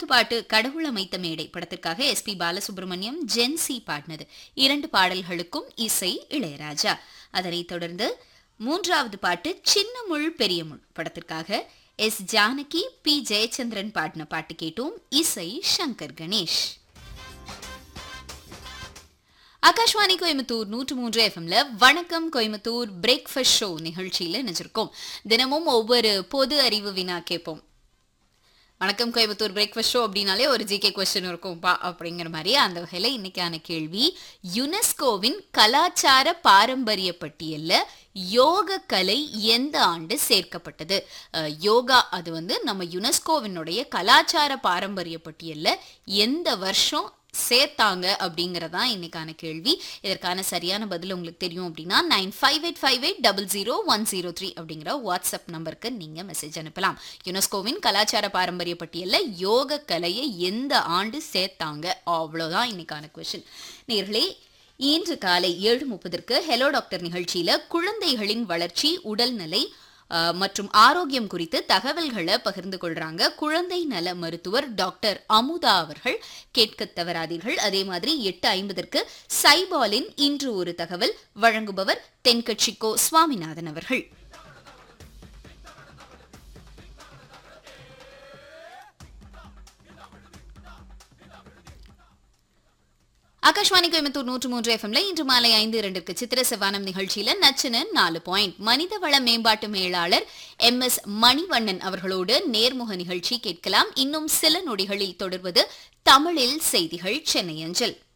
பாட்டு கடவுள் அமைத்த மேடை படத்திற்காக எஸ் பி பாலசுப்ரமணியம் ஜென்சி பாடினது இரண்டு பாடல்களுக்கும் இசை இளையராஜா அதனைத் தொடர்ந்து மூன்றாவது பாட்டு சின்ன முள் பெரிய முள் படத்திற்காக எஸ் ஜானகி பி ஜெயச்சந்திரன் பாடின பாட்டு கேட்டோம் இசை சங்கர் கணேஷ் ஆகாஷ்வாணி கோயம்புத்தூர் நூற்று மூன்று எஃப்எம்ல வணக்கம் கோயம்புத்தூர் பிரேக்ஃபாஸ்ட் ஷோ நிகழ்ச்சியில நினைச்சிருக்கோம் தினமும் ஒவ்வொரு பொது அறிவு வினா கேட்போம் வணக்கம் கோயம்புத்தூர் பிரேக்ஃபாஸ்ட் ஷோ அப்படின்னாலே ஒரு ஜிகே கொஸ்டின் இருக்கும்பா அப்படிங்கிற மாதிரி அந்த வகையில் இன்னைக்கான கேள்வி யுனெஸ்கோவின் கலாச்சார பாரம்பரிய பட்டியல்ல யோக கலை எந்த ஆண்டு சேர்க்கப்பட்டது அஹ், யோகா அது வந்து நம்ம யுனெஸ்கோவினுடைய கலாச்சார பாரம்பரிய பட்டியல்ல எந்த வருஷம் சேர்த்தாங்க அப்படிங்கறதான் இன்னைக்கான கேள்வி இதற்கான சரியான பதில் உங்களுக்கு தெரியும் அப்படின்னா nine five eight five eight double zero one zero three அப்படிங்கிற வாட்ஸ்அப் நம்பருக்கு நீங்க மெசேஜ் அனுப்பலாம் யுனெஸ்கோவின் கலாச்சார பாரம்பரிய பட்டியல்ல யோக கலையை எந்த ஆண்டு சேர்த்தாங்க அவ்வளவுதான் இன்னைக்கான கொஸ்டின் நேர்களே இன்று காலை ஏழு முப்பதற்கு ஹெலோ டாக்டர் நிகழ்ச்சியில குழந்தைகளின் வளர்ச்சி உடல்நிலை அஹ், மற்றும் ஆரோக்கியம் குறித்து தகவல்களை பகிர்ந்து கொள்றாங்க குழந்தை நல மருத்துவர் டாக்டர் அமுதா அவர்கள் கேட்க தவறாதீர்கள் அதே மாதிரி எட்டு ஐம்பதற்கு சைபாலின் இன்று ஒரு தகவல் வழங்குபவர் தென்கட்சிக்கோ சுவாமிநாதன் அவர்கள் ஆகாஷ்வாணி கோயம்புத்தூர் நூற்று மூன்று எஃப்எம்ல இன்று மாலை ஐந்து இரண்டிற்கு சித்திர செவ்வானம் நிகழ்ச்சியில நச்சுன்னு நாலு பாயிண்ட் மனிதவள மேம்பாட்டு மேலாளர் எம் எஸ் மணிவண்ணன் அவர்களோடு நேர்முக நிகழ்ச்சி கேட்கலாம் இன்னும் சில நொடிகளில் தொடர்வது தமிழில் செய்திகள் சென்னை அஞ்சல்